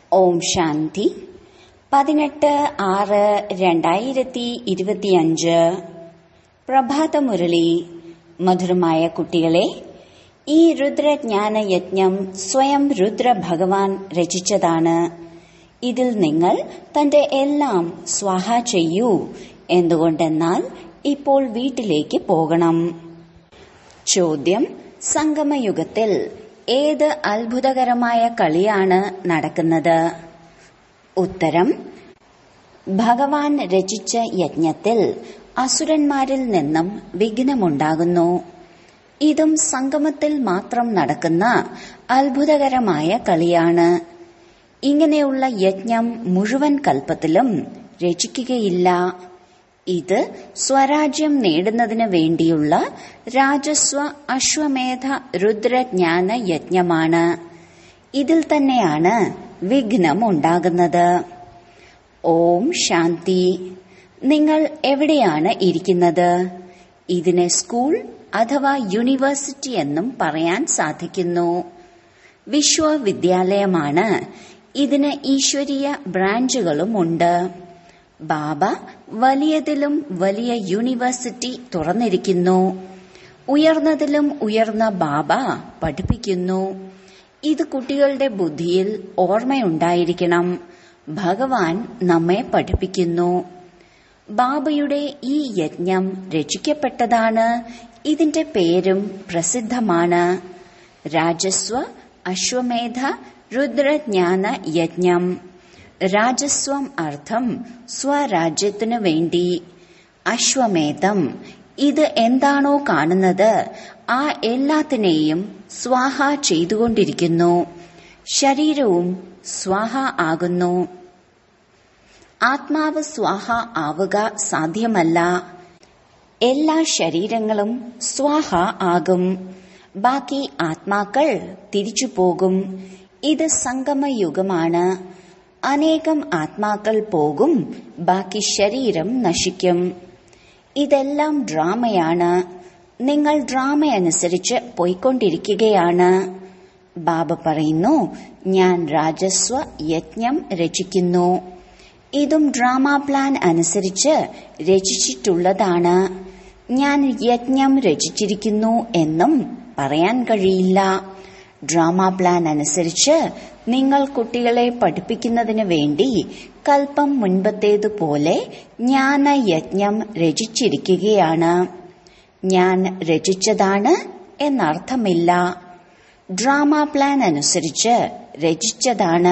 ഓം ശാന്തി പതിനെട്ട് ആറ് രണ്ടായിരത്തി ഇരുപത്തിയഞ്ച് പ്രഭാതമുരളി മധുരമായ കുട്ടികളെ ഈ രുദ്രജ്ഞാന യജ്ഞം സ്വയം രുദ്ര ഭഗവാൻ രചിച്ചതാണ് ഇതിൽ നിങ്ങൾ തന്റെ എല്ലാം സ്വാഹ ചെയ്യൂ എന്തുകൊണ്ടെന്നാൽ ഇപ്പോൾ വീട്ടിലേക്ക് പോകണം ചോദ്യം സംഗമയുഗത്തിൽ ഏത് അത്ഭുതകരമായ കളിയാണ് നടക്കുന്നത് ഉത്തരം ഭഗവാൻ രചിച്ച യജ്ഞത്തിൽ അസുരന്മാരിൽ നിന്നും വിഘ്നമുണ്ടാകുന്നു ഇതും സംഗമത്തിൽ മാത്രം നടക്കുന്ന അത്ഭുതകരമായ കളിയാണ് ഇങ്ങനെയുള്ള യജ്ഞം മുഴുവൻ കൽപ്പത്തിലും രചിക്കുകയില്ല ഇത് സ്വരാജ്യം നേടുന്നതിന് വേണ്ടിയുള്ള രാജസ്വ അശ്വമേധ രുദ്രജ്ഞാന യജ്ഞമാണ് ഇതിൽ തന്നെയാണ് വിഘ്നം ഉണ്ടാകുന്നത് ഓം ശാന്തി നിങ്ങൾ എവിടെയാണ് ഇരിക്കുന്നത് ഇതിനെ സ്കൂൾ അഥവാ യൂണിവേഴ്സിറ്റി എന്നും പറയാൻ സാധിക്കുന്നു വിശ്വവിദ്യാലയമാണ് ഇതിന് ഈശ്വരീയ ബ്രാഞ്ചുകളുമുണ്ട് ബാബ വലിയതിലും വലിയ യൂണിവേഴ്സിറ്റി തുറന്നിരിക്കുന്നു ഉയർന്നതിലും ഉയർന്ന ബാബ പഠിപ്പിക്കുന്നു ഇത് കുട്ടികളുടെ ബുദ്ധിയിൽ ഓർമ്മയുണ്ടായിരിക്കണം ഭഗവാൻ നമ്മെ പഠിപ്പിക്കുന്നു ബാബയുടെ ഈ യജ്ഞം രചിക്കപ്പെട്ടതാണ് ഇതിന്റെ പേരും പ്രസിദ്ധമാണ് രാജസ്വ അശ്വമേധ രുദ്രജ്ഞാന യജ്ഞം രാജസ്വം അർത്ഥം സ്വരാജ്യത്തിനു വേണ്ടി അശ്വമേധം ഇത് എന്താണോ കാണുന്നത് ആ എല്ലാത്തിനെയും സ്വാഹ ചെയ്തുകൊണ്ടിരിക്കുന്നു ശരീരവും സ്വാഹ ആകുന്നു ആത്മാവ് സ്വാഹ ആവുക സാധ്യമല്ല എല്ലാ ശരീരങ്ങളും സ്വാഹ ആകും ബാക്കി ആത്മാക്കൾ തിരിച്ചു പോകും ഇത് സംഗമയുഗമാണ് അനേകം ആത്മാക്കൾ പോകും ബാക്കി ശരീരം നശിക്കും ഇതെല്ലാം ഡ്രാമയാണ് നിങ്ങൾ ഡ്രാമ അനുസരിച്ച് പോയിക്കൊണ്ടിരിക്കുകയാണ് ബാബ പറയുന്നു ഞാൻ രാജസ്വ യജ്ഞം രചിക്കുന്നു ഇതും ഡ്രാമ പ്ലാൻ അനുസരിച്ച് രചിച്ചിട്ടുള്ളതാണ് ഞാൻ യജ്ഞം രചിച്ചിരിക്കുന്നു എന്നും പറയാൻ കഴിയില്ല ഡ്രാമ പ്ലാൻ അനുസരിച്ച് നിങ്ങൾ കുട്ടികളെ പഠിപ്പിക്കുന്നതിന് വേണ്ടി കൽപ്പം മുൻപത്തേതുപോലെ ജ്ഞാനയജ്ഞം രചിച്ചിരിക്കുകയാണ് ഞാൻ രചിച്ചതാണ് എന്നർത്ഥമില്ല ഡ്രാമ പ്ലാൻ അനുസരിച്ച് രചിച്ചതാണ്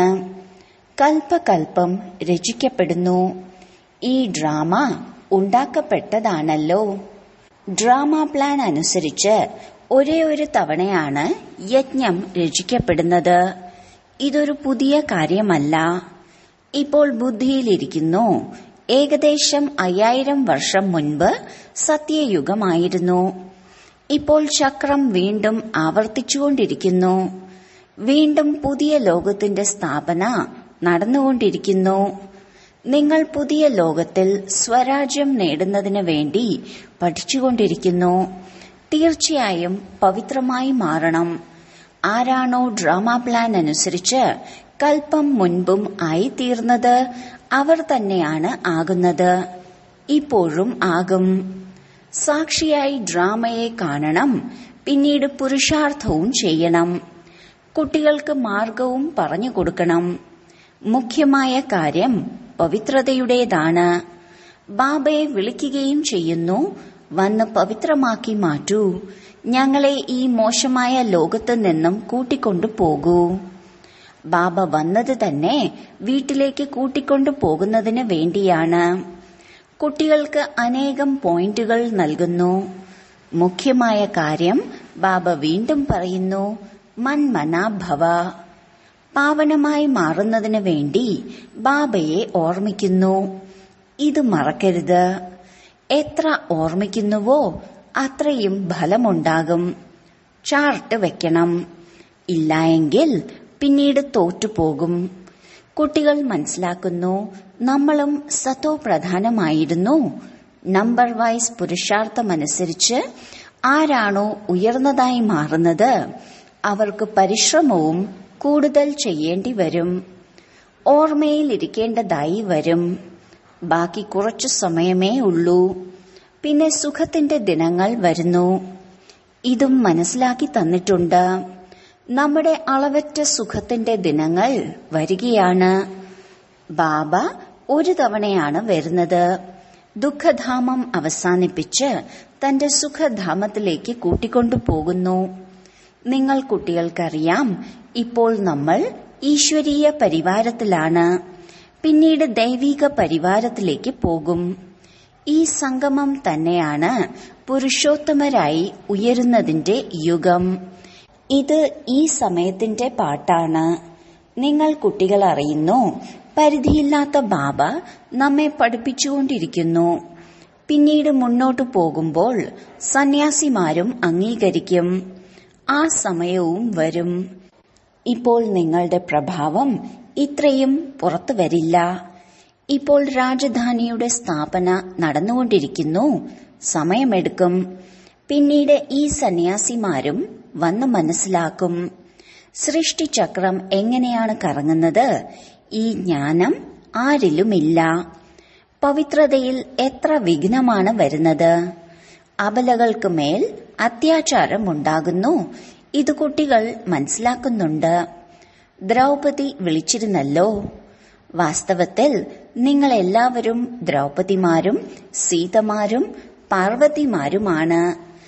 കൽപ്പകൽപ്പം രചിക്കപ്പെടുന്നു ഈ ഡ്രാമ ഉണ്ടാക്കപ്പെട്ടതാണല്ലോ ഡ്രാമ പ്ലാൻ അനുസരിച്ച് ഒരേ ഒരു തവണയാണ് യജ്ഞം രചിക്കപ്പെടുന്നത് ഇതൊരു പുതിയ കാര്യമല്ല ഇപ്പോൾ ബുദ്ധിയിലിരിക്കുന്നു ഏകദേശം അയ്യായിരം വർഷം മുൻപ് സത്യയുഗമായിരുന്നു ഇപ്പോൾ ചക്രം വീണ്ടും ആവർത്തിച്ചുകൊണ്ടിരിക്കുന്നു വീണ്ടും പുതിയ ലോകത്തിന്റെ സ്ഥാപന നടന്നുകൊണ്ടിരിക്കുന്നു നിങ്ങൾ പുതിയ ലോകത്തിൽ സ്വരാജ്യം നേടുന്നതിന് വേണ്ടി പഠിച്ചുകൊണ്ടിരിക്കുന്നു തീർച്ചയായും പവിത്രമായി മാറണം ആരാണോ ഡ്രാമ പ്ലാൻ അനുസരിച്ച് കൽപ്പം മുൻപും ആയിത്തീർന്നത് അവർ തന്നെയാണ് ആകുന്നത് ഇപ്പോഴും ആകും സാക്ഷിയായി ഡ്രാമയെ കാണണം പിന്നീട് പുരുഷാർത്ഥവും ചെയ്യണം കുട്ടികൾക്ക് മാർഗവും പറഞ്ഞു കൊടുക്കണം മുഖ്യമായ കാര്യം പവിത്രതയുടേതാണ് ബാബയെ വിളിക്കുകയും ചെയ്യുന്നു വന്ന് പവിത്രമാക്കി മാറ്റൂ ഞങ്ങളെ ഈ മോശമായ ലോകത്ത് നിന്നും കൂട്ടിക്കൊണ്ടു പോകൂ ബാബ വന്നത് തന്നെ വീട്ടിലേക്ക് കൂട്ടിക്കൊണ്ടു പോകുന്നതിന് വേണ്ടിയാണ് കുട്ടികൾക്ക് അനേകം പോയിന്റുകൾ നൽകുന്നു മുഖ്യമായ കാര്യം ബാബ വീണ്ടും പറയുന്നു മൻമനാഭവ പാവനമായി മാറുന്നതിന് വേണ്ടി ബാബയെ ഓർമ്മിക്കുന്നു ഇത് മറക്കരുത് എത്ര ഓർമ്മിക്കുന്നുവോ അത്രയും ഫലമുണ്ടാകും ചാർട്ട് വെക്കണം ഇല്ലായെങ്കിൽ പിന്നീട് തോറ്റുപോകും കുട്ടികൾ മനസ്സിലാക്കുന്നു നമ്മളും സത്തോ പ്രധാനമായിരുന്നു നമ്പർ വൈസ് പുരുഷാർത്ഥമനുസരിച്ച് ആരാണോ ഉയർന്നതായി മാറുന്നത് അവർക്ക് പരിശ്രമവും കൂടുതൽ ചെയ്യേണ്ടി വരും ഓർമ്മയിൽ ഇരിക്കേണ്ടതായി വരും ബാക്കി കുറച്ചു സമയമേ ഉള്ളൂ പിന്നെ സുഖത്തിന്റെ ദിനങ്ങൾ വരുന്നു ഇതും മനസ്സിലാക്കി തന്നിട്ടുണ്ട് നമ്മുടെ അളവറ്റ സുഖത്തിന്റെ ദിനങ്ങൾ വരികയാണ് ബാബ ഒരു തവണയാണ് വരുന്നത് ദുഃഖധാമം അവസാനിപ്പിച്ച് തന്റെ സുഖധാമത്തിലേക്ക് കൂട്ടിക്കൊണ്ടു പോകുന്നു നിങ്ങൾ കുട്ടികൾക്കറിയാം ഇപ്പോൾ നമ്മൾ ഈശ്വരീയ പരിവാരത്തിലാണ് പിന്നീട് ദൈവിക പരിവാരത്തിലേക്ക് പോകും ഈ സംഗമം തന്നെയാണ് പുരുഷോത്തമരായി ഉയരുന്നതിന്റെ യുഗം ഇത് ഈ സമയത്തിന്റെ പാട്ടാണ് നിങ്ങൾ കുട്ടികൾ അറിയുന്നു പരിധിയില്ലാത്ത ബാബ നമ്മെ പഠിപ്പിച്ചുകൊണ്ടിരിക്കുന്നു പിന്നീട് മുന്നോട്ടു പോകുമ്പോൾ സന്യാസിമാരും അംഗീകരിക്കും ആ സമയവും വരും ഇപ്പോൾ നിങ്ങളുടെ പ്രഭാവം ഇത്രയും പുറത്തു വരില്ല ഇപ്പോൾ രാജധാനിയുടെ സ്ഥാപന നടന്നുകൊണ്ടിരിക്കുന്നു സമയമെടുക്കും പിന്നീട് ഈ സന്യാസിമാരും വന്ന് മനസ്സിലാക്കും സൃഷ്ടിചക്രം എങ്ങനെയാണ് കറങ്ങുന്നത് ഈ ജ്ഞാനം ആരിലുമില്ല പവിത്രതയിൽ എത്ര വിഘ്നമാണ് വരുന്നത് അബലകൾക്ക് മേൽ അത്യാചാരം ഉണ്ടാകുന്നു ഇത് കുട്ടികൾ മനസ്സിലാക്കുന്നുണ്ട് ദ്രൗപതി വിളിച്ചിരുന്നല്ലോ വാസ്തവത്തിൽ നിങ്ങൾ എല്ലാവരും ദ്രൗപതിമാരും സീതമാരും പാർവതിമാരുമാണ്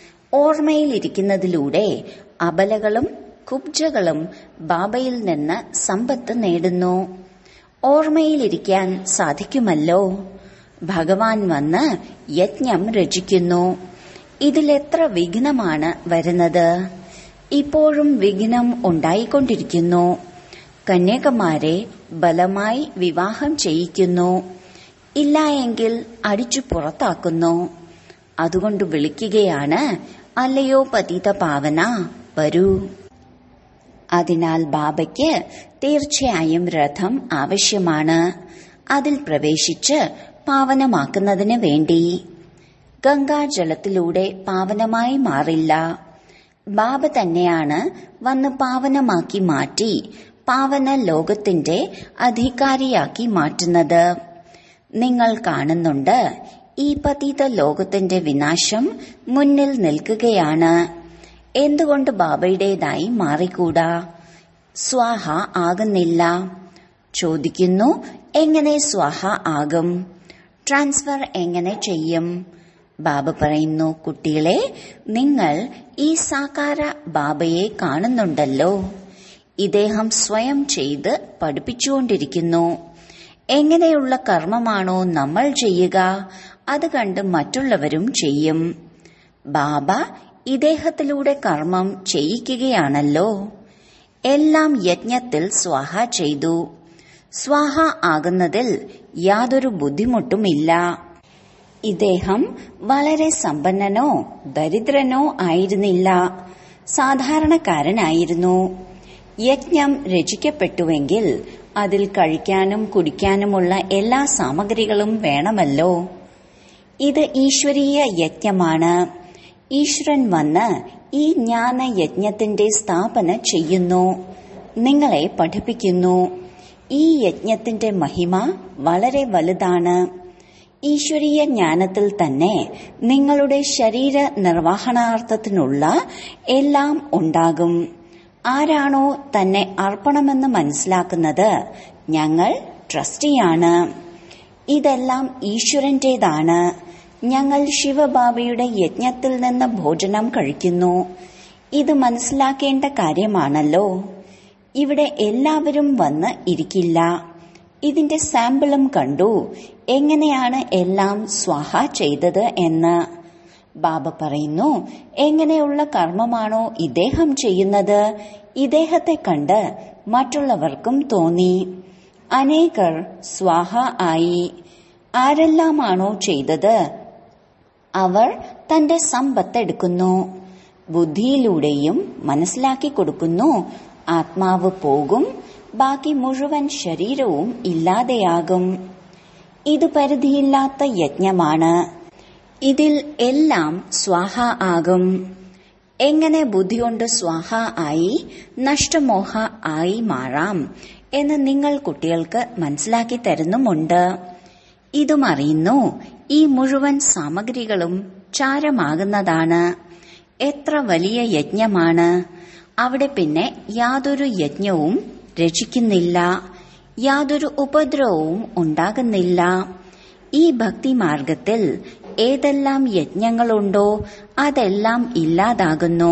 ഓർമ്മയിലിരിക്കുന്നതിലൂടെ അബലകളും കുബ്ജകളും ബാബയിൽ നിന്ന് സമ്പത്ത് നേടുന്നു ഓർമ്മയിലിരിക്കാൻ സാധിക്കുമല്ലോ ഭഗവാൻ വന്ന് യജ്ഞം രചിക്കുന്നു ഇതിലെത്ര വിഘ്നമാണ് വരുന്നത് ഇപ്പോഴും വിഘ്നം ഉണ്ടായിക്കൊണ്ടിരിക്കുന്നു കന്യകമാരെ ബലമായി വിവാഹം ചെയ്യിക്കുന്നു ഇല്ല എങ്കിൽ അടിച്ചു പുറത്താക്കുന്നു അതുകൊണ്ട് വിളിക്കുകയാണ് അല്ലയോ പതിത പാവന വരൂ അതിനാൽ ബാബയ്ക്ക് തീർച്ചയായും രഥം ആവശ്യമാണ് അതിൽ പ്രവേശിച്ച് പാവനമാക്കുന്നതിന് വേണ്ടി ഗംഗാജലത്തിലൂടെ പാവനമായി മാറില്ല ബാബ തന്നെയാണ് വന്ന് പാവനമാക്കി മാറ്റി പാവന ലോകത്തിന്റെ അധികാരിയാക്കി മാറ്റുന്നത് നിങ്ങൾ കാണുന്നുണ്ട് ഈ പതീത ലോകത്തിന്റെ വിനാശം മുന്നിൽ നിൽക്കുകയാണ് എന്തുകൊണ്ട് ബാബയുടേതായി മാറിക്കൂടാ സ്വാഹ ആകുന്നില്ല ചോദിക്കുന്നു എങ്ങനെ സ്വാഹ ആകും ട്രാൻസ്ഫർ എങ്ങനെ ചെയ്യും ബാബ പറയുന്നു കുട്ടികളെ നിങ്ങൾ ഈ സാകാര ബാബയെ കാണുന്നുണ്ടല്ലോ ഇദ്ദേഹം സ്വയം ചെയ്ത് പഠിപ്പിച്ചുകൊണ്ടിരിക്കുന്നു എങ്ങനെയുള്ള കർമ്മമാണോ നമ്മൾ ചെയ്യുക അത് കണ്ട് മറ്റുള്ളവരും ചെയ്യും ബാബ ഇദ്ദേഹത്തിലൂടെ കർമ്മം ചെയ്യിക്കുകയാണല്ലോ എല്ലാം യജ്ഞത്തിൽ സ്വാഹ ചെയ്തു സ്വാഹ ആകുന്നതിൽ യാതൊരു ബുദ്ധിമുട്ടുമില്ല ഇദ്ദേഹം വളരെ സമ്പന്നനോ ദരിദ്രനോ ആയിരുന്നില്ല സാധാരണക്കാരനായിരുന്നു യജ്ഞം രചിക്കപ്പെട്ടുവെങ്കിൽ അതിൽ കഴിക്കാനും കുടിക്കാനുമുള്ള എല്ലാ സാമഗ്രികളും വേണമല്ലോ ഇത് ഈശ്വരീയ യജ്ഞമാണ് ഈശ്വരൻ വന്ന് ഈ ജ്ഞാന യജ്ഞത്തിന്റെ സ്ഥാപന ചെയ്യുന്നു നിങ്ങളെ പഠിപ്പിക്കുന്നു ഈ യജ്ഞത്തിന്റെ മഹിമ വളരെ വലുതാണ് ഈശ്വരീയ ജ്ഞാനത്തിൽ തന്നെ നിങ്ങളുടെ ശരീര നിർവഹണാർത്ഥത്തിനുള്ള എല്ലാം ഉണ്ടാകും ആരാണോ തന്നെ അർപ്പണമെന്ന് മനസ്സിലാക്കുന്നത് ഞങ്ങൾ ട്രസ്റ്റിയാണ് ഇതെല്ലാം ഈശ്വരന്റേതാണ് ഞങ്ങൾ ശിവബാബയുടെ യജ്ഞത്തിൽ നിന്ന് ഭോജനം കഴിക്കുന്നു ഇത് മനസ്സിലാക്കേണ്ട കാര്യമാണല്ലോ ഇവിടെ എല്ലാവരും വന്ന് ഇരിക്കില്ല ഇതിന്റെ സാമ്പിളും കണ്ടു എങ്ങനെയാണ് എല്ലാം സ്വാഹ ചെയ്തത് എന്ന് ബാബ പറയുന്നു എങ്ങനെയുള്ള കർമ്മമാണോ ഇദ്ദേഹം ചെയ്യുന്നത് ഇദ്ദേഹത്തെ കണ്ട് മറ്റുള്ളവർക്കും തോന്നി അനേകർ സ്വാഹ ആയി ആരെല്ലാമാണോ ചെയ്തത് അവർ തന്റെ സമ്പത്തെടുക്കുന്നു ബുദ്ധിയിലൂടെയും മനസ്സിലാക്കി കൊടുക്കുന്നു ആത്മാവ് പോകും ബാക്കി മുഴുവൻ ശരീരവും ഇല്ലാതെയാകും ഇത് പരിധിയില്ലാത്ത യജ്ഞമാണ് ഇതിൽ എല്ലാം സ്വാഹ ആകും എങ്ങനെ ബുദ്ധി കൊണ്ട് സ്വാഹ ആയി നഷ്ടമോഹ ആയി മാറാം എന്ന് നിങ്ങൾ കുട്ടികൾക്ക് മനസ്സിലാക്കി തരുന്നുമുണ്ട് ഇതും അറിയുന്നു ഈ മുഴുവൻ സാമഗ്രികളും ചാരമാകുന്നതാണ് എത്ര വലിയ യജ്ഞമാണ് അവിടെ പിന്നെ യാതൊരു യജ്ഞവും രചിക്കുന്നില്ല യാതൊരു ഉപദ്രവവും ഉണ്ടാകുന്നില്ല ഈ ഭക്തിമാർഗത്തിൽ ഏതെല്ലാം യജ്ഞങ്ങളുണ്ടോ അതെല്ലാം ഇല്ലാതാകുന്നു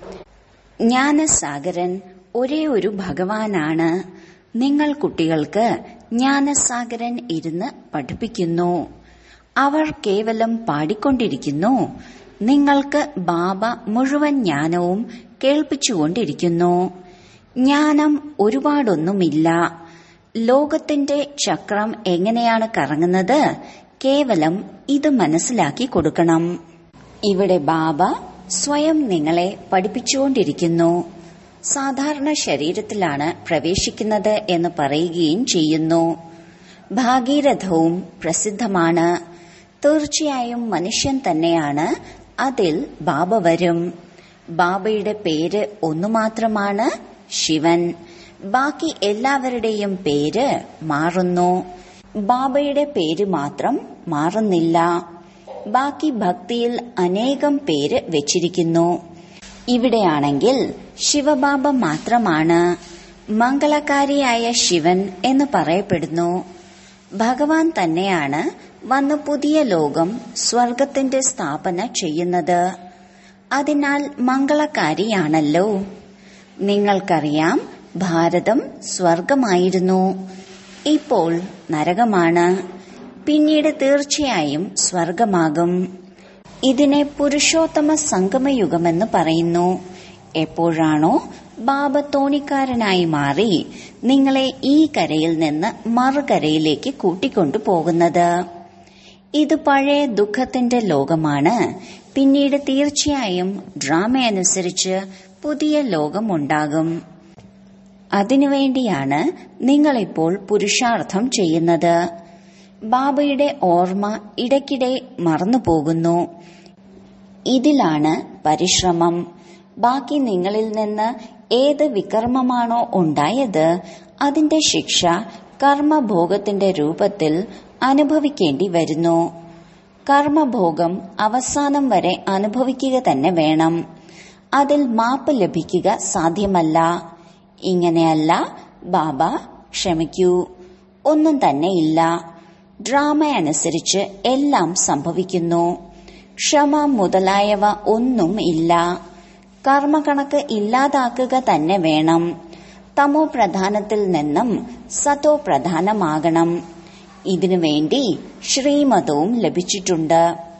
ജ്ഞാനസാഗരൻ ഒരേ ഒരു ഭഗവാനാണ് നിങ്ങൾ കുട്ടികൾക്ക് ജ്ഞാനസാഗരൻ ഇരുന്ന് പഠിപ്പിക്കുന്നു അവർ കേവലം പാടിക്കൊണ്ടിരിക്കുന്നു നിങ്ങൾക്ക് ബാബ മുഴുവൻ ജ്ഞാനവും കേൾപ്പിച്ചുകൊണ്ടിരിക്കുന്നു ജ്ഞാനം ഒരുപാടൊന്നുമില്ല ലോകത്തിന്റെ ചക്രം എങ്ങനെയാണ് കറങ്ങുന്നത് കേവലം ഇത് മനസ്സിലാക്കി കൊടുക്കണം ഇവിടെ ബാബ സ്വയം നിങ്ങളെ പഠിപ്പിച്ചുകൊണ്ടിരിക്കുന്നു സാധാരണ ശരീരത്തിലാണ് പ്രവേശിക്കുന്നത് എന്ന് പറയുകയും ചെയ്യുന്നു ഭാഗീരഥവും പ്രസിദ്ധമാണ് തീർച്ചയായും മനുഷ്യൻ തന്നെയാണ് അതിൽ ബാബ വരും ബാബയുടെ പേര് ഒന്നു മാത്രമാണ് ശിവൻ ബാക്കി എല്ലാവരുടെയും പേര് മാറുന്നു ബാബയുടെ പേര് മാത്രം മാറുന്നില്ല ബാക്കി ഭക്തിയിൽ അനേകം പേര് വെച്ചിരിക്കുന്നു ഇവിടെയാണെങ്കിൽ ശിവബാബ മാത്രമാണ് മംഗളകാരിയായ ശിവൻ എന്ന് പറയപ്പെടുന്നു ഭഗവാൻ തന്നെയാണ് വന്ന് പുതിയ ലോകം സ്വർഗത്തിന്റെ സ്ഥാപന ചെയ്യുന്നത് അതിനാൽ മംഗളകാരിയാണല്ലോ നിങ്ങൾക്കറിയാം ഭാരതം സ്വർഗമായിരുന്നു ഇപ്പോൾ നരകമാണ് പിന്നീട് തീർച്ചയായും സ്വർഗമാകും ഇതിനെ പുരുഷോത്തമ സംഗമയുഗമെന്ന് പറയുന്നു എപ്പോഴാണോ ബാബ തോണിക്കാരനായി മാറി നിങ്ങളെ ഈ കരയിൽ നിന്ന് മറുകരയിലേക്ക് കൂട്ടിക്കൊണ്ടു പോകുന്നത് ഇത് പഴയ ദുഃഖത്തിന്റെ ലോകമാണ് പിന്നീട് തീർച്ചയായും ഡ്രാമ അനുസരിച്ച് പുതിയ ലോകമുണ്ടാകും അതിനുവേണ്ടിയാണ് നിങ്ങളിപ്പോൾ പുരുഷാർത്ഥം ചെയ്യുന്നത് ബാബയുടെ ഓർമ്മ ഇടയ്ക്കിടെ മറന്നുപോകുന്നു ഇതിലാണ് പരിശ്രമം ബാക്കി നിങ്ങളിൽ നിന്ന് ഏത് വികർമ്മമാണോ ഉണ്ടായത് അതിന്റെ ശിക്ഷ കർമ്മഭോഗത്തിന്റെ രൂപത്തിൽ അനുഭവിക്കേണ്ടി വരുന്നു കർമ്മഭോഗം അവസാനം വരെ അനുഭവിക്കുക തന്നെ വേണം അതിൽ മാപ്പ് ലഭിക്കുക സാധ്യമല്ല ഇങ്ങനെയല്ല ബാബ ക്ഷമിക്കൂ ഒന്നും തന്നെയില്ല ഡ്രാമ അനുസരിച്ച് എല്ലാം സംഭവിക്കുന്നു ക്ഷമ മുതലായവ ഒന്നും ഇല്ല കർമ്മകണക്ക് ഇല്ലാതാക്കുക തന്നെ വേണം തമോ പ്രധാനത്തിൽ നിന്നും സതോ പ്രധാനമാകണം ഇതിനുവേണ്ടി ശ്രീമതവും ലഭിച്ചിട്ടുണ്ട്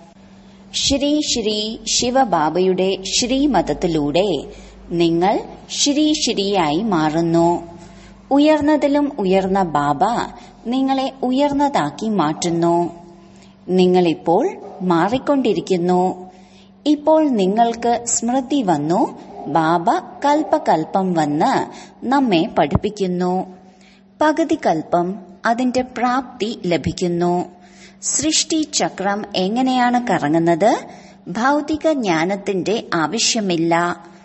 ശ്രീ ശ്രീ ശിവബാബയുടെ ശ്രീമതത്തിലൂടെ നിങ്ങൾ ശ്രീ ശ്രീയായി മാറുന്നു ഉയർന്നതിലും ഉയർന്ന ബാബ നിങ്ങളെ ഉയർന്നതാക്കി മാറ്റുന്നു നിങ്ങളിപ്പോൾ മാറിക്കൊണ്ടിരിക്കുന്നു ഇപ്പോൾ നിങ്ങൾക്ക് സ്മൃതി വന്നു ബാബ കൽപ്പകൽപ്പം വന്ന് നമ്മെ പഠിപ്പിക്കുന്നു പകുതി കൽപ്പം അതിന്റെ പ്രാപ്തി ലഭിക്കുന്നു സൃഷ്ടി ചക്രം എങ്ങനെയാണ് കറങ്ങുന്നത് ഭൗതിക ജ്ഞാനത്തിന്റെ ആവശ്യമില്ല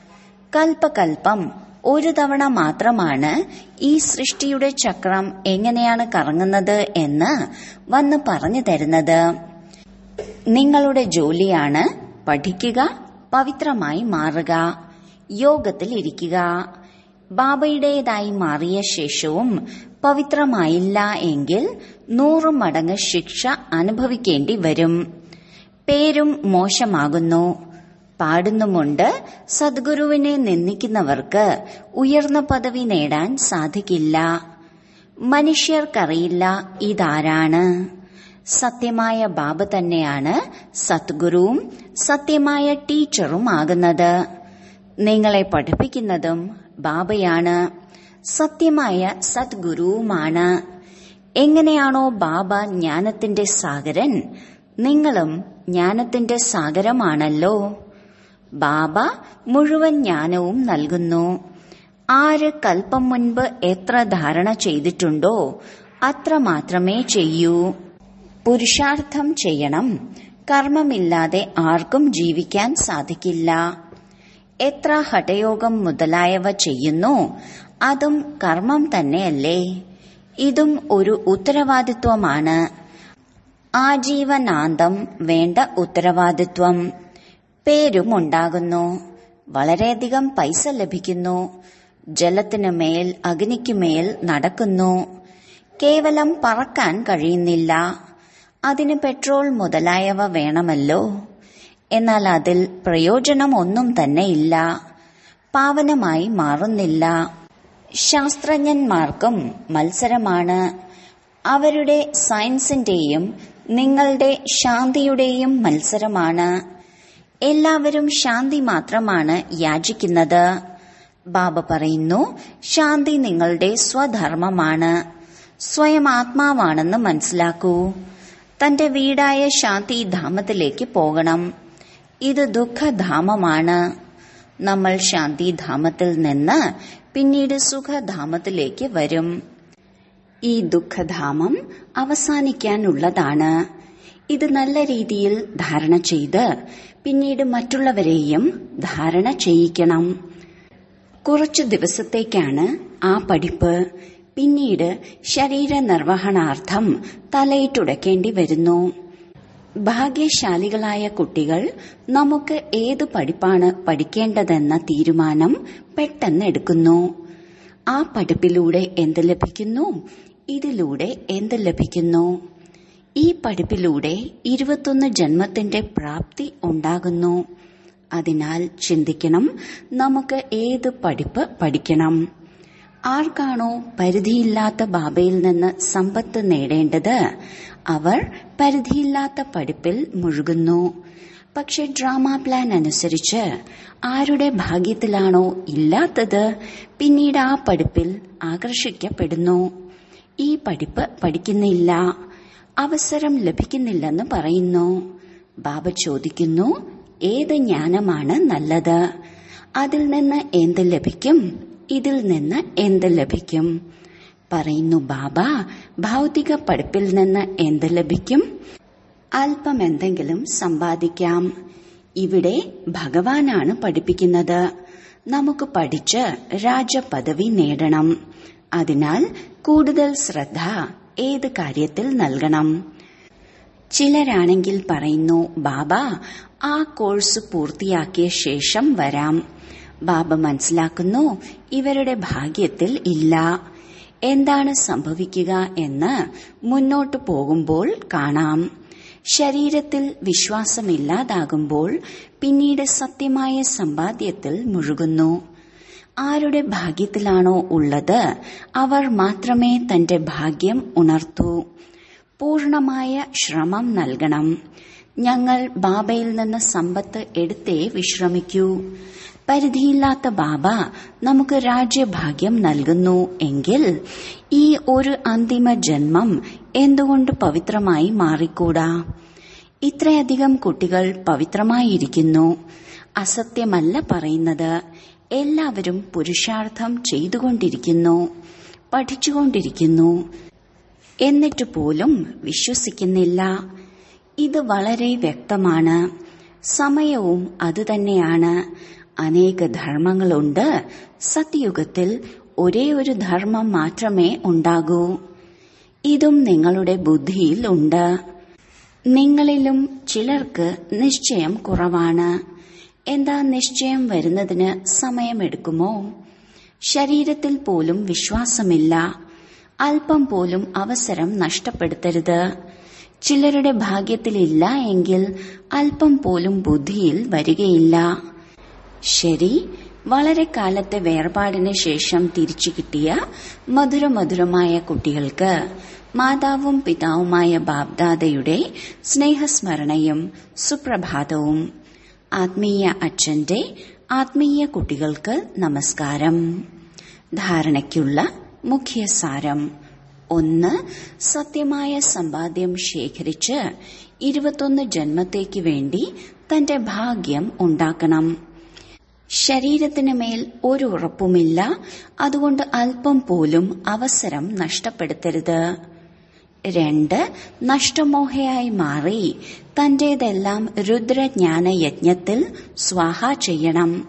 കൽപ്പകൽപ്പം ഒരു തവണ മാത്രമാണ് ഈ സൃഷ്ടിയുടെ ചക്രം എങ്ങനെയാണ് കറങ്ങുന്നത് എന്ന് വന്ന് പറഞ്ഞു തരുന്നത് നിങ്ങളുടെ ജോലിയാണ് പഠിക്കുക പവിത്രമായി മാറുക യോഗത്തിൽ ഇരിക്കുക ബാബയുടേതായി മാറിയ ശേഷവും പവിത്രമായില്ല എങ്കിൽ നൂറ് മടങ്ങ് ശിക്ഷ അനുഭവിക്കേണ്ടി വരും പേരും മോശമാകുന്നു പാടുന്നുമുണ്ട് സദ്ഗുരുവിനെ നിന്ദിക്കുന്നവർക്ക് ഉയർന്ന പദവി നേടാൻ സാധിക്കില്ല മനുഷ്യർക്കറിയില്ല ഇതാരാണ് സത്യമായ ബാബ തന്നെയാണ് സദ്ഗുരുവും സത്യമായ ടീച്ചറും ആകുന്നത് നിങ്ങളെ പഠിപ്പിക്കുന്നതും ബാബയാണ് സത്യമായ സദ്ഗുരുവുമാണ് എങ്ങനെയാണോ ബാബ ജ്ഞാനത്തിന്റെ സാഗരൻ നിങ്ങളും ജ്ഞാനത്തിന്റെ സാഗരമാണല്ലോ ബാബ മുഴുവൻ ജ്ഞാനവും നൽകുന്നു ആര് കൽപ്പം മുൻപ് എത്ര ധാരണ ചെയ്തിട്ടുണ്ടോ അത്ര മാത്രമേ ചെയ്യൂ പുരുഷാർത്ഥം ചെയ്യണം കർമ്മമില്ലാതെ ആർക്കും ജീവിക്കാൻ സാധിക്കില്ല എത്ര ഹഠയോഗം മുതലായവ ചെയ്യുന്നു അതും കർമ്മം തന്നെയല്ലേ ഇതും ഒരു ഉത്തരവാദിത്വമാണ് ആജീവനാന്തം വേണ്ട ഉത്തരവാദിത്വം പേരും ഉണ്ടാകുന്നു വളരെയധികം പൈസ ലഭിക്കുന്നു ജലത്തിനു മേൽ അഗ്നിക്കുമേൽ നടക്കുന്നു കേവലം പറക്കാൻ കഴിയുന്നില്ല അതിന് പെട്രോൾ മുതലായവ വേണമല്ലോ എന്നാൽ അതിൽ പ്രയോജനം ഒന്നും തന്നെ ഇല്ല പാവനമായി മാറുന്നില്ല ശാസ്ത്രജ്ഞന്മാർക്കും മത്സരമാണ് അവരുടെ സയൻസിന്റെയും നിങ്ങളുടെ ശാന്തിയുടെയും മത്സരമാണ് എല്ലാവരും ശാന്തി മാത്രമാണ് യാചിക്കുന്നത് ബാബ പറയുന്നു ശാന്തി നിങ്ങളുടെ സ്വധർമ്മമാണ് സ്വയം ആത്മാവാണെന്ന് മനസ്സിലാക്കൂ തന്റെ വീടായ ശാന്തിധാമത്തിലേക്ക് പോകണം ഇത് ദുഃഖധാമമാണ് നമ്മൾ ശാന്തിധാമത്തിൽ നിന്ന് പിന്നീട് സുഖധാമത്തിലേക്ക് വരും ഈ ദുഃഖധാമം അവസാനിക്കാനുള്ളതാണ് ഇത് നല്ല രീതിയിൽ ധാരണ ചെയ്ത് പിന്നീട് മറ്റുള്ളവരെയും ധാരണ ചെയ്യിക്കണം കുറച്ചു ദിവസത്തേക്കാണ് ആ പഠിപ്പ് പിന്നീട് ശരീര നിർവഹണാർത്ഥം തലയിട്ടുടക്കേണ്ടി വരുന്നു ഭാഗ്യശാലികളായ കുട്ടികൾ നമുക്ക് ഏത് പഠിപ്പാണ് പഠിക്കേണ്ടതെന്ന തീരുമാനം പെട്ടെന്ന് എടുക്കുന്നു ആ പഠിപ്പിലൂടെ എന്ത് ലഭിക്കുന്നു ഇതിലൂടെ എന്ത് ലഭിക്കുന്നു ഈ പഠിപ്പിലൂടെ ഇരുപത്തൊന്ന് ജന്മത്തിന്റെ പ്രാപ്തി ഉണ്ടാകുന്നു അതിനാൽ ചിന്തിക്കണം നമുക്ക് ഏത് പഠിപ്പ് പഠിക്കണം ആർക്കാണോ പരിധിയില്ലാത്ത ബാബയിൽ നിന്ന് സമ്പത്ത് നേടേണ്ടത് അവർ പരിധിയില്ലാത്ത പഠിപ്പിൽ മുഴുകുന്നു പക്ഷെ ഡ്രാമ പ്ലാൻ അനുസരിച്ച് ആരുടെ ഭാഗ്യത്തിലാണോ ഇല്ലാത്തത് പിന്നീട് ആ പഠിപ്പിൽ ആകർഷിക്കപ്പെടുന്നു ഈ പഠിപ്പ് പഠിക്കുന്നില്ല അവസരം ലഭിക്കുന്നില്ലെന്ന് പറയുന്നു ബാബ ചോദിക്കുന്നു ഏത് ജ്ഞാനമാണ് നല്ലത് അതിൽ നിന്ന് എന്ത് ലഭിക്കും ഇതിൽ നിന്ന് എന്ത് ലഭിക്കും പറയുന്നു ബാബ ഭൗതിക പഠിപ്പിൽ നിന്ന് എന്ത് ലഭിക്കും അല്പം എന്തെങ്കിലും സമ്പാദിക്കാം ഇവിടെ ഭഗവാനാണ് പഠിപ്പിക്കുന്നത് നമുക്ക് പഠിച്ച് രാജപദവി നേടണം അതിനാൽ കൂടുതൽ ശ്രദ്ധ ഏത് കാര്യത്തിൽ നൽകണം ചിലരാണെങ്കിൽ പറയുന്നു ബാബ ആ കോഴ്സ് പൂർത്തിയാക്കിയ ശേഷം വരാം ബാബ മനസ്സിലാക്കുന്നു ഇവരുടെ ഭാഗ്യത്തിൽ ഇല്ല എന്താണ് സംഭവിക്കുക എന്ന് മുന്നോട്ടു പോകുമ്പോൾ കാണാം ശരീരത്തിൽ വിശ്വാസമില്ലാതാകുമ്പോൾ പിന്നീട് സത്യമായ സമ്പാദ്യത്തിൽ മുഴുകുന്നു ആരുടെ ഭാഗ്യത്തിലാണോ ഉള്ളത് അവർ മാത്രമേ തന്റെ ഭാഗ്യം ഉണർത്തൂ പൂർണമായ ശ്രമം നൽകണം ഞങ്ങൾ ബാബയിൽ നിന്ന് സമ്പത്ത് എടുത്തേ വിശ്രമിക്കൂ പരിധിയില്ലാത്ത ബാബ നമുക്ക് രാജ്യഭാഗ്യം നൽകുന്നു എങ്കിൽ ഈ ഒരു അന്തിമ ജന്മം എന്തുകൊണ്ട് പവിത്രമായി മാറിക്കൂടാ ഇത്രയധികം കുട്ടികൾ പവിത്രമായിരിക്കുന്നു അസത്യമല്ല പറയുന്നത് എല്ലാവരും പുരുഷാർത്ഥം ചെയ്തുകൊണ്ടിരിക്കുന്നു പഠിച്ചുകൊണ്ടിരിക്കുന്നു എന്നിട്ട് പോലും വിശ്വസിക്കുന്നില്ല ഇത് വളരെ വ്യക്തമാണ് സമയവും അതുതന്നെയാണ് അനേക ധർമ്മങ്ങളുണ്ട് സത്യയുഗത്തിൽ ഒരേ ഒരു ധർമ്മം മാത്രമേ ഉണ്ടാകൂ ഇതും നിങ്ങളുടെ ബുദ്ധിയിൽ ഉണ്ട് നിങ്ങളിലും ചിലർക്ക് നിശ്ചയം കുറവാണ് എന്താ നിശ്ചയം വരുന്നതിന് സമയമെടുക്കുമോ ശരീരത്തിൽ പോലും വിശ്വാസമില്ല അല്പം പോലും അവസരം നഷ്ടപ്പെടുത്തരുത് ചിലരുടെ ഭാഗ്യത്തിലില്ല എങ്കിൽ അല്പം പോലും ബുദ്ധിയിൽ വരികയില്ല ശരി വളരെ കാലത്തെ വേർപാടിന് ശേഷം തിരിച്ചു കിട്ടിയ മധുരമധുരമായ കുട്ടികൾക്ക് മാതാവും പിതാവുമായ ബാബ്ദാദയുടെ സ്നേഹസ്മരണയും സുപ്രഭാതവും ആത്മീയ അച്ഛന്റെ ആത്മീയ കുട്ടികൾക്ക് നമസ്കാരം ധാരണയ്ക്കുള്ള മുഖ്യസാരം ഒന്ന് സത്യമായ സമ്പാദ്യം ശേഖരിച്ച് ഇരുപത്തൊന്ന് ജന്മത്തേക്ക് വേണ്ടി തന്റെ ഭാഗ്യം ഉണ്ടാക്കണം ശരീരത്തിന് മേൽ ഒരു ഉറപ്പുമില്ല അതുകൊണ്ട് അല്പം പോലും അവസരം നഷ്ടപ്പെടുത്തരുത് രണ്ട് നഷ്ടമോഹയായി മാറി തന്റേതെല്ലാം രുദ്രജ്ഞാന യജ്ഞത്തിൽ സ്വാഹ ചെയ്യണം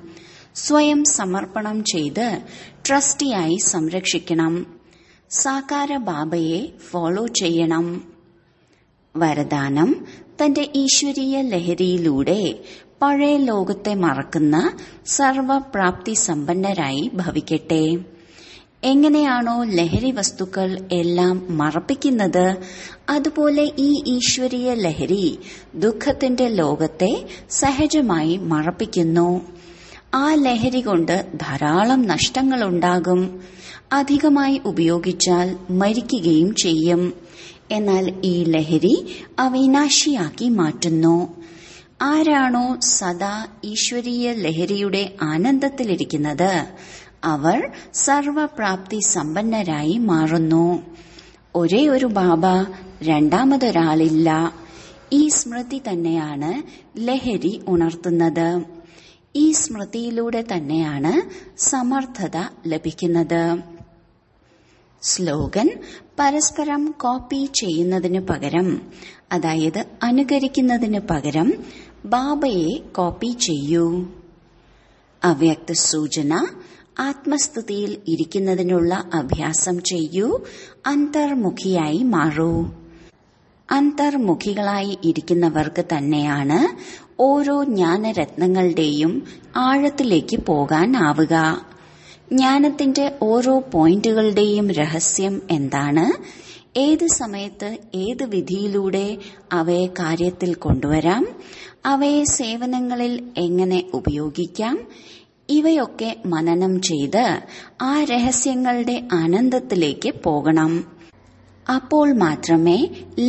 സ്വയം സമർപ്പണം ചെയ്ത് ട്രസ്റ്റിയായി സംരക്ഷിക്കണം സാകാര ബാബയെ ഫോളോ ചെയ്യണം വരദാനം തന്റെ ഈശ്വരീയ ലഹരിയിലൂടെ പഴയ ലോകത്തെ മറക്കുന്ന സർവപ്രാപ്തി സമ്പന്നരായി ഭവിക്കട്ടെ എങ്ങനെയാണോ ലഹരി വസ്തുക്കൾ എല്ലാം മറപ്പിക്കുന്നത് അതുപോലെ ഈ ഈശ്വരീയ ലഹരി ദുഃഖത്തിന്റെ ലോകത്തെ സഹജമായി മറപ്പിക്കുന്നു ആ ലഹരി കൊണ്ട് ധാരാളം നഷ്ടങ്ങളുണ്ടാകും അധികമായി ഉപയോഗിച്ചാൽ മരിക്കുകയും ചെയ്യും എന്നാൽ ഈ ലഹരി അവിനാശിയാക്കി മാറ്റുന്നു ആരാണോ സദാ ഈശ്വരീയ ലഹരിയുടെ ആനന്ദത്തിലിരിക്കുന്നത് അവർ സർവപ്രാപ്തി സമ്പന്നരായി മാറുന്നു ഒരേ ഒരു ബാബ രണ്ടാമതൊരാളില്ല ഈ സ്മൃതി തന്നെയാണ് ലഹരി ഉണർത്തുന്നത് ഈ സ്മൃതിയിലൂടെ തന്നെയാണ് സമർത്ഥത ലഭിക്കുന്നത് സ്ലോഗൻ പരസ്പരം കോപ്പി ചെയ്യുന്നതിന് പകരം അതായത് അനുകരിക്കുന്നതിന് പകരം ബാബയെ കോപ്പി ചെയ്യൂ അവ്യക്ത സൂചന ആത്മസ്ഥിതിയിൽ ഇരിക്കുന്നതിനുള്ള അഭ്യാസം ചെയ്യൂ അന്തർമുഖിയായി മാറൂ അന്തർമുഖികളായി ഇരിക്കുന്നവർക്ക് തന്നെയാണ് ഓരോ ജ്ഞാനരത്നങ്ങളുടെയും ആഴത്തിലേക്ക് പോകാനാവുക ജ്ഞാനത്തിന്റെ ഓരോ പോയിന്റുകളുടെയും രഹസ്യം എന്താണ് ഏത് സമയത്ത് ഏത് വിധിയിലൂടെ അവയെ കാര്യത്തിൽ കൊണ്ടുവരാം അവയെ സേവനങ്ങളിൽ എങ്ങനെ ഉപയോഗിക്കാം ഇവയൊക്കെ മനനം ചെയ്ത് ആ രഹസ്യങ്ങളുടെ ആനന്ദത്തിലേക്ക് പോകണം അപ്പോൾ മാത്രമേ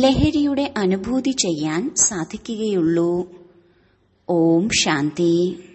ലഹരിയുടെ അനുഭൂതി ചെയ്യാൻ സാധിക്കുകയുള്ളൂ ഓം ശാന്തി